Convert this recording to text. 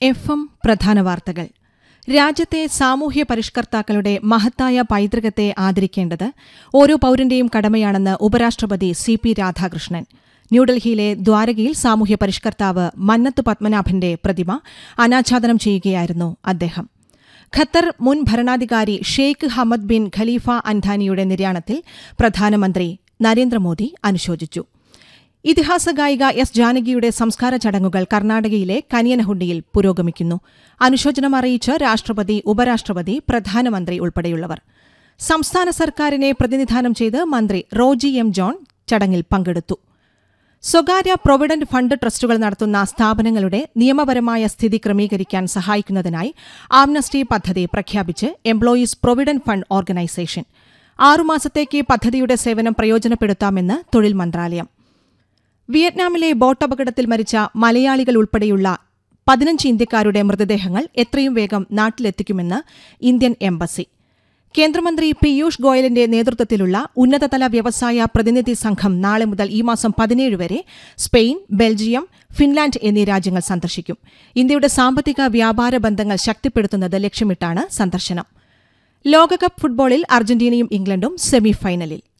F M പ്രധാന വാർത്തകൾ രാജ്യത്തെ സാമൂഹ്യ പരിഷ്കർത്താക്കളുടെ മഹത്തായ പൈതൃകത്തെ ആദരിക്കേണ്ടത് ഓരോ പൌരന്റെയും കടമയാണെന്ന് ഉപരാഷ്ട്രപതി സി പി രാധാകൃഷ്ണൻ ന്യൂഡൽഹിയിലെ ദ്വാരകയിൽ സാമൂഹ്യ പരിഷ്കർത്താവ് മന്നത്ത് പത്മനാഭന്റെ പ്രതിമ അനാച്ഛാദനം ചെയ്യുകയായിരുന്നു അദ്ദേഹം ഖത്തർ മുൻ ഭരണാധികാരി ഷെയ്ഖ് ഹമദ് ബിൻ ഖലീഫ അൻധാനിയുടെ നിര്യാണത്തിൽ പ്രധാനമന്ത്രി നരേന്ദ്രമോദി അനുശോചിച്ചു ഇതിഹാസ ഗായിക എസ് ജാനകിയുടെ സംസ്കാര ചടങ്ങുകൾ കർണാടകയിലെ കനിയനഹുണ്ടിയിൽ പുരോഗമിക്കുന്നു അനുശോചനം അറിയിച്ച് രാഷ്ട്രപതി ഉപരാഷ്ട്രപതി പ്രധാനമന്ത്രി ഉൾപ്പെടെയുള്ളവർ സംസ്ഥാന സർക്കാരിനെ പ്രതിനിധാനം ചെയ്ത് മന്ത്രി റോജി എം ജോൺ ചടങ്ങിൽ പങ്കെടുത്തു സ്വകാര്യ പ്രൊവിഡന്റ് ഫണ്ട് ട്രസ്റ്റുകൾ നടത്തുന്ന സ്ഥാപനങ്ങളുടെ നിയമപരമായ സ്ഥിതി ക്രമീകരിക്കാൻ സഹായിക്കുന്നതിനായി ആംനസ്റ്റി പദ്ധതി പ്രഖ്യാപിച്ച് എംപ്ലോയീസ് പ്രൊവിഡന്റ് ഫണ്ട് ഓർഗനൈസേഷൻ ആറുമാസത്തേക്ക് പദ്ധതിയുടെ സേവനം പ്രയോജനപ്പെടുത്താമെന്ന് തൊഴിൽ മന്ത്രാലയം വിയറ്റ്നാമിലെ ബോട്ടപകടത്തിൽ മരിച്ച മലയാളികൾ ഉൾപ്പെടെയുള്ള പതിനഞ്ച് ഇന്ത്യക്കാരുടെ മൃതദേഹങ്ങൾ എത്രയും വേഗം നാട്ടിലെത്തിക്കുമെന്ന് ഇന്ത്യൻ എംബസി കേന്ദ്രമന്ത്രി പീയൂഷ് ഗോയലിന്റെ നേതൃത്വത്തിലുള്ള ഉന്നതതല വ്യവസായ പ്രതിനിധി സംഘം നാളെ മുതൽ ഈ മാസം പതിനേഴ് വരെ സ്പെയിൻ ബെൽജിയം ഫിൻലാൻഡ് എന്നീ രാജ്യങ്ങൾ സന്ദർശിക്കും ഇന്ത്യയുടെ സാമ്പത്തിക വ്യാപാര ബന്ധങ്ങൾ ശക്തിപ്പെടുത്തുന്നത് ലക്ഷ്യമിട്ടാണ് സന്ദർശനം ലോകകപ്പ് ഫുട്ബോളിൽ അർജന്റീനയും ഇംഗ്ലണ്ടും സെമിഫൈനലിൽ